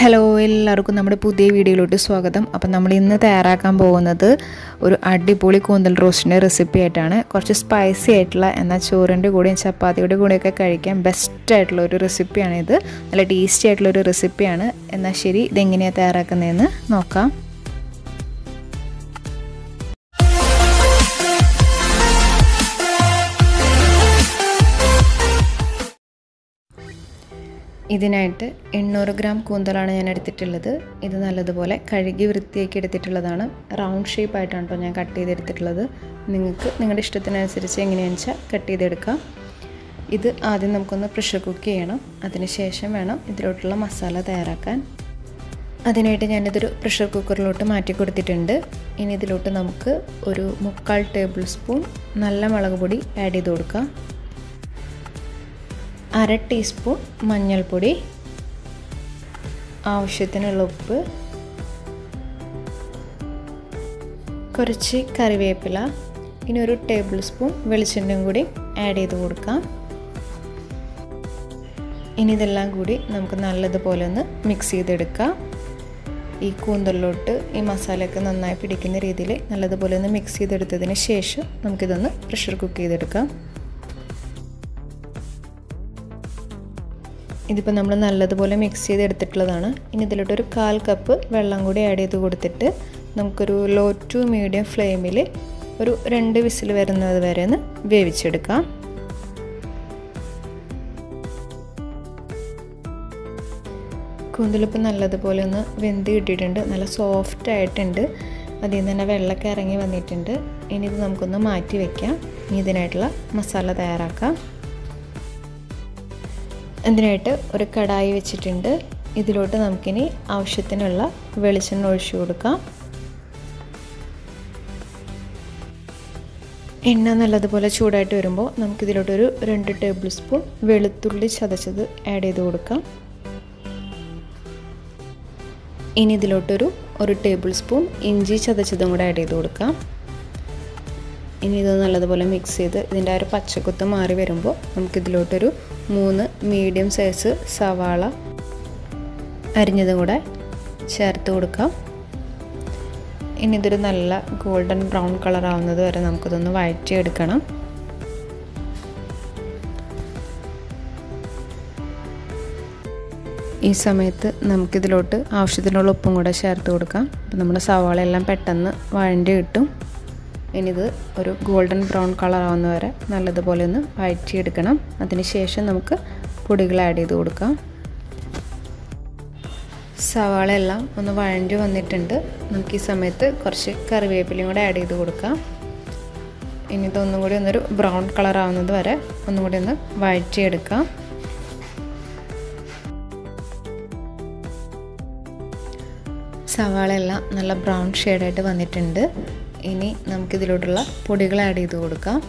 hello എല്ലാവർക്കും നമ്മുടെ പുതിയ വീഡിയോയിലോട്ട് സ്വാഗതം അപ്പം നമ്മൾ ഇന്ന് തയ്യാറാക്കാൻ പോകുന്നത് ഒരു അടിപൊളി കൂന്തൽ റോസ്റ്റിൻ്റെ റെസിപ്പി ആയിട്ടാണ് കുറച്ച് സ്പൈസി ആയിട്ടുള്ള എന്നാൽ ചോറിൻ്റെ കൂടെയും ചപ്പാത്തിയുടെ കൂടെയൊക്കെ കഴിക്കാൻ ബെസ്റ്റ് ആയിട്ടുള്ള ഒരു റെസിപ്പിയാണിത് നല്ല ടേസ്റ്റി ആയിട്ടുള്ള ഒരു റെസിപ്പിയാണ് എന്നാൽ ശരി ഇതെങ്ങനെയാണ് തയ്യാറാക്കുന്നതെന്ന് നോക്കാം ഇതിനായിട്ട് എണ്ണൂറ് ഗ്രാം കൂന്തലാണ് ഞാൻ എടുത്തിട്ടുള്ളത് ഇത് നല്ലതുപോലെ കഴുകി വൃത്തിയാക്കി എടുത്തിട്ടുള്ളതാണ് റൗണ്ട് ഷേപ്പ് ആയിട്ടാണ് കേട്ടോ ഞാൻ കട്ട് ചെയ്തെടുത്തിട്ടുള്ളത് നിങ്ങൾക്ക് നിങ്ങളുടെ ഇഷ്ടത്തിനനുസരിച്ച് എങ്ങനെയാണെന്ന് വെച്ചാൽ കട്ട് ചെയ്തെടുക്കാം ഇത് ആദ്യം നമുക്കൊന്ന് പ്രഷർ കുക്ക് ചെയ്യണം അതിനുശേഷം വേണം ഇതിലോട്ടുള്ള മസാല തയ്യാറാക്കാൻ അതിനായിട്ട് ഞാനിതൊരു പ്രഷർ കുക്കറിലോട്ട് മാറ്റി കൊടുത്തിട്ടുണ്ട് ഇനി ഇതിലോട്ട് നമുക്ക് ഒരു മുക്കാൽ ടേബിൾ സ്പൂൺ നല്ല മുളക് പൊടി ആഡ് ചെയ്ത് കൊടുക്കാം അര ടീസ്പൂൺ മഞ്ഞൾപ്പൊടി ആവശ്യത്തിനുള്ള ഉപ്പ് കുറച്ച് കറിവേപ്പില ഇനി ഒരു ടേബിൾ സ്പൂൺ വെളിച്ചെണ്ണയും കൂടി ആഡ് ചെയ്ത് കൊടുക്കാം ഇനി ഇതെല്ലാം കൂടി നമുക്ക് നല്ലതുപോലെ ഒന്ന് മിക്സ് ചെയ്തെടുക്കാം ഈ കൂന്തലിലോട്ട് ഈ മസാലയൊക്കെ നന്നായി പിടിക്കുന്ന രീതിയിൽ നല്ലതുപോലെ ഒന്ന് മിക്സ് ചെയ്തെടുത്തതിന് ശേഷം നമുക്കിതൊന്ന് പ്രഷർ കുക്ക് ചെയ്തെടുക്കാം ഇതിപ്പോൾ നമ്മൾ നല്ലതുപോലെ മിക്സ് ചെയ്ത് എടുത്തിട്ടുള്ളതാണ് ഇനി ഇതിലോട്ട് ഒരു കാൽ കപ്പ് വെള്ളം കൂടി ആഡ് ചെയ്ത് കൊടുത്തിട്ട് നമുക്കൊരു ലോ ടു മീഡിയം ഫ്ലെയിമിൽ ഒരു രണ്ട് വിസിൽ വരുന്നത് വരെ ഒന്ന് വേവിച്ചെടുക്കാം കൂന്തലിപ്പോൾ നല്ലതുപോലെ ഒന്ന് വെന്ത് കിട്ടിയിട്ടുണ്ട് നല്ല സോഫ്റ്റ് ആയിട്ടുണ്ട് അതിൽ നിന്ന് തന്നെ വെള്ളമൊക്കെ ഇറങ്ങി വന്നിട്ടുണ്ട് ഇനി ഇത് നമുക്കൊന്ന് മാറ്റി വയ്ക്കാം ഇനി ഇതിനായിട്ടുള്ള മസാല തയ്യാറാക്കാം ഇതിനായിട്ട് ഒരു കടായി വെച്ചിട്ടുണ്ട് ഇതിലോട്ട് നമുക്കിനി ആവശ്യത്തിനുള്ള വെളിച്ചെണ്ണ ഒഴിച്ചു കൊടുക്കാം എണ്ണ നല്ലതുപോലെ ചൂടായിട്ട് വരുമ്പോൾ നമുക്കിതിലോട്ടൊരു രണ്ട് ടേബിൾ സ്പൂൺ വെളുത്തുള്ളി ചതച്ചത് ആഡ് ചെയ്ത് കൊടുക്കാം ഇനി ഇതിലോട്ടൊരു ഒരു ടേബിൾ സ്പൂൺ ഇഞ്ചി ചതച്ചതും കൂടെ ആഡ് ചെയ്ത് കൊടുക്കാം ഇനി ഇത് നല്ലതുപോലെ മിക്സ് ചെയ്ത് ഇതിൻ്റെ ആ ഒരു പച്ചക്കുത്ത് മാറി വരുമ്പോൾ നമുക്കിതിലോട്ടൊരു മൂന്ന് മീഡിയം സൈസ് സവാള അരിഞ്ഞതും കൂടെ ചേർത്ത് കൊടുക്കാം ഇനി ഇതൊരു നല്ല ഗോൾഡൻ ബ്രൗൺ കളർ ആവുന്നത് വരെ നമുക്കിതൊന്ന് വഴറ്റിയെടുക്കണം ഈ സമയത്ത് നമുക്കിതിലോട്ട് ആവശ്യത്തിനുള്ള ഉപ്പും കൂടെ ചേർത്ത് കൊടുക്കാം അപ്പോൾ നമ്മുടെ സവാള എല്ലാം പെട്ടെന്ന് വഴണ്ടി കിട്ടും ഇനിയിത് ഒരു ഗോൾഡൻ ബ്രൗൺ കളർ ആവുന്ന വരെ നല്ലതുപോലെ ഒന്ന് വഴറ്റിയെടുക്കണം അതിനുശേഷം നമുക്ക് പൊടികൾ ആഡ് ചെയ്ത് കൊടുക്കാം സവാള എല്ലാം ഒന്ന് വഴണ്ടി വന്നിട്ടുണ്ട് നമുക്ക് ഈ സമയത്ത് കുറച്ച് കറിവേപ്പിലയും കൂടെ ആഡ് ചെയ്ത് കൊടുക്കാം ഇനി ഇതൊന്നും കൂടി ഒന്നൊരു ബ്രൗൺ കളർ ആവുന്നത് വരെ ഒന്നും കൂടി ഒന്ന് വഴറ്റിയെടുക്കാം സവാള എല്ലാം നല്ല ബ്രൗൺ ഷെയ്ഡായിട്ട് വന്നിട്ടുണ്ട് ഇനി നമുക്കിതിലോട്ടുള്ള പൊടികൾ ആഡ് ചെയ്ത് കൊടുക്കാം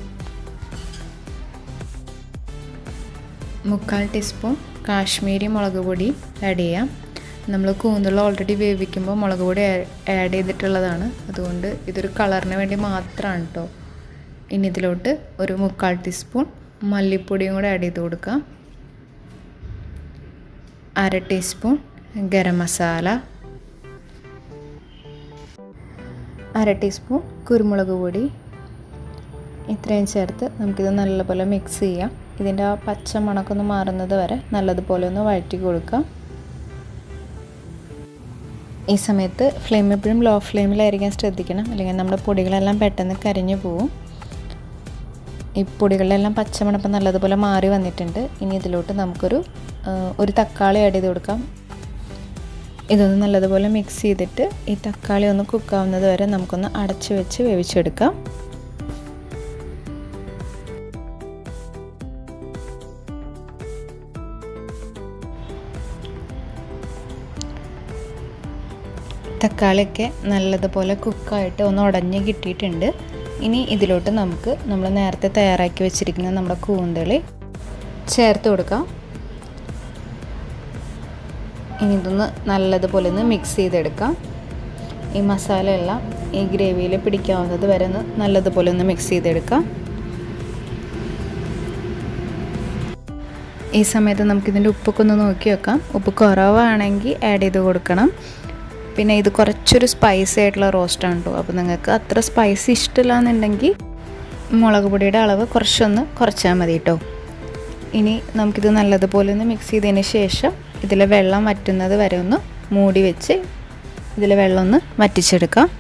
മുക്കാൽ ടീസ്പൂൺ കാശ്മീരി മുളക് പൊടി ആഡ് ചെയ്യാം നമ്മൾ കൂന്തൽ ഓൾറെഡി വേവിക്കുമ്പോൾ മുളക് പൊടി ആഡ് ചെയ്തിട്ടുള്ളതാണ് അതുകൊണ്ട് ഇതൊരു കളറിന് വേണ്ടി മാത്രമാണ് കേട്ടോ ഇനി ഇതിലോട്ട് ഒരു മുക്കാൽ ടീസ്പൂൺ മല്ലിപ്പൊടിയും കൂടെ ആഡ് ചെയ്ത് കൊടുക്കാം അര ടീസ്പൂൺ ഗരം മസാല അര ടീസ്പൂൺ കുരുമുളക് പൊടി ഇത്രയും ചേർത്ത് നമുക്കിത് നല്ലപോലെ മിക്സ് ചെയ്യാം ഇതിൻ്റെ ആ പച്ച മണക്കൊന്ന് മാറുന്നത് വരെ നല്ലതുപോലെ ഒന്ന് വഴറ്റി കൊടുക്കാം ഈ സമയത്ത് ഫ്ലെയിം എപ്പോഴും ലോ ഫ്ലെയിമിലായിരിക്കാൻ ശ്രദ്ധിക്കണം അല്ലെങ്കിൽ നമ്മുടെ പൊടികളെല്ലാം പെട്ടെന്ന് കരിഞ്ഞു പോവും ഈ പൊടികളിലെല്ലാം പച്ചമണപ്പം നല്ലതുപോലെ മാറി വന്നിട്ടുണ്ട് ഇനി ഇതിലോട്ട് നമുക്കൊരു ഒരു തക്കാളി ആഡ് ചെയ്ത് കൊടുക്കാം ഇതൊന്ന് നല്ലതുപോലെ മിക്സ് ചെയ്തിട്ട് ഈ തക്കാളി ഒന്ന് കുക്കാവുന്നത് വരെ നമുക്കൊന്ന് അടച്ചു വെച്ച് വേവിച്ചെടുക്കാം തക്കാളിയൊക്കെ നല്ലതുപോലെ കുക്കായിട്ട് ഒന്ന് ഉടഞ്ഞ് കിട്ടിയിട്ടുണ്ട് ഇനി ഇതിലോട്ട് നമുക്ക് നമ്മൾ നേരത്തെ തയ്യാറാക്കി വെച്ചിരിക്കുന്ന നമ്മുടെ കൂന്തളി ചേർത്ത് കൊടുക്കാം ഇനി ഇതൊന്ന് നല്ലതുപോലെ ഒന്ന് മിക്സ് ചെയ്തെടുക്കാം ഈ മസാല എല്ലാം ഈ ഗ്രേവിയിൽ പിടിക്കാവുന്നത് വരെ ഒന്ന് നല്ലതുപോലെ ഒന്ന് മിക്സ് ചെയ്തെടുക്കാം ഈ സമയത്ത് നമുക്കിതിൻ്റെ ഉപ്പൊക്കെ ഒന്ന് നോക്കി വെക്കാം ഉപ്പ് കുറവാണെങ്കിൽ ആഡ് ചെയ്ത് കൊടുക്കണം പിന്നെ ഇത് കുറച്ചൊരു സ്പൈസി ആയിട്ടുള്ള റോസ്റ്റാണ് കേട്ടോ അപ്പോൾ നിങ്ങൾക്ക് അത്ര സ്പൈസി ഇഷ്ടമില്ല എന്നുണ്ടെങ്കിൽ മുളക് പൊടിയുടെ അളവ് കുറച്ചൊന്ന് കുറച്ചാൽ മതി കേട്ടോ ഇനി നമുക്കിത് നല്ലതുപോലെ ഒന്ന് മിക്സ് ചെയ്തതിന് ശേഷം ഇതിലെ വെള്ളം വറ്റുന്നത് വരെ ഒന്ന് മൂടി വെച്ച് ഇതിലെ വെള്ളം ഒന്ന് വറ്റിച്ചെടുക്കാം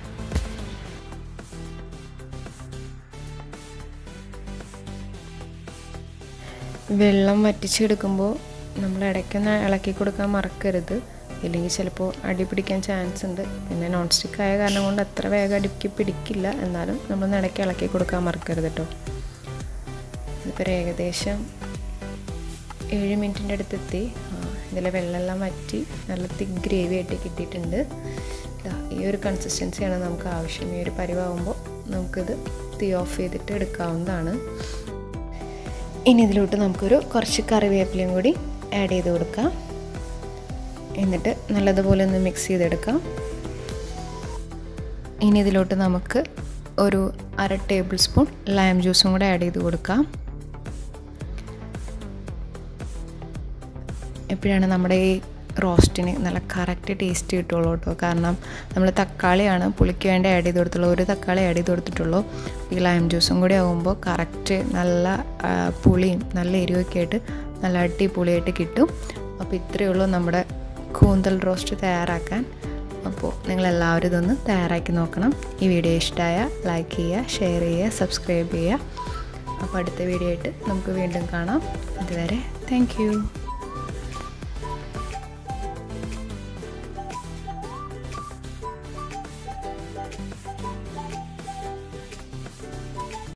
വെള്ളം വറ്റിച്ചെടുക്കുമ്പോൾ നമ്മൾ ഇടയ്ക്കൊന്ന് ഇളക്കി കൊടുക്കാൻ മറക്കരുത് ഇല്ലെങ്കിൽ ചിലപ്പോൾ അടി പിടിക്കാൻ ചാൻസ് ഉണ്ട് പിന്നെ നോൺ സ്റ്റിക്ക് ആയ കാരണം കൊണ്ട് അത്ര വേഗം അടിക്ക് പിടിക്കില്ല എന്നാലും നമ്മൾ ഇടയ്ക്ക് ഇളക്കി കൊടുക്കാൻ മറക്കരുത് കേട്ടോ ഇതിപ്പോൾ ഏകദേശം ഏഴ് മിനിറ്റിൻ്റെ അടുത്തെത്തി ഇതിലെ വെള്ളമെല്ലാം വറ്റി നല്ല തിക്ക് ഗ്രേവി ആയിട്ട് കിട്ടിയിട്ടുണ്ട് ഈ ഒരു കൺസിസ്റ്റൻസിയാണ് നമുക്ക് ആവശ്യം ഈ ഒരു പരിവാകുമ്പോൾ നമുക്കിത് തീ ഓഫ് ചെയ്തിട്ട് എടുക്കാവുന്നതാണ് ഇനി ഇതിലോട്ട് നമുക്കൊരു കുറച്ച് കറിവേപ്പിലയും കൂടി ആഡ് ചെയ്ത് കൊടുക്കാം എന്നിട്ട് നല്ലതുപോലെ ഒന്ന് മിക്സ് ചെയ്തെടുക്കാം ഇനി ഇതിലോട്ട് നമുക്ക് ഒരു അര ടേബിൾ സ്പൂൺ ലൈം ജ്യൂസും കൂടെ ആഡ് ചെയ്ത് കൊടുക്കാം എപ്പോഴാണ് നമ്മുടെ ഈ റോസ്റ്റിന് നല്ല കറക്റ്റ് ടേസ്റ്റ് കിട്ടുള്ളൂ കേട്ടോ കാരണം നമ്മൾ തക്കാളിയാണ് പുളിക്ക് വേണ്ടി ആഡ് ചെയ്ത് കൊടുത്തുള്ളൂ ഒരു തക്കാളി ആഡ് ചെയ്ത് കൊടുത്തിട്ടുള്ളൂ ഈ ലൈം ജ്യൂസും കൂടി ആകുമ്പോൾ കറക്റ്റ് നല്ല പുളിയും നല്ല എരിവൊക്കെ ആയിട്ട് നല്ല അടിപൊളിയായിട്ട് കിട്ടും അപ്പോൾ ഇത്രയേ ഉള്ളൂ നമ്മുടെ കൂന്തൽ റോസ്റ്റ് തയ്യാറാക്കാൻ അപ്പോൾ നിങ്ങളെല്ലാവരും ഇതൊന്ന് തയ്യാറാക്കി നോക്കണം ഈ വീഡിയോ ഇഷ്ടമായ ലൈക്ക് ചെയ്യുക ഷെയർ ചെയ്യുക സബ്സ്ക്രൈബ് ചെയ്യുക അപ്പോൾ അടുത്ത വീഡിയോ ആയിട്ട് നമുക്ക് വീണ്ടും കാണാം അതുവരെ താങ്ക്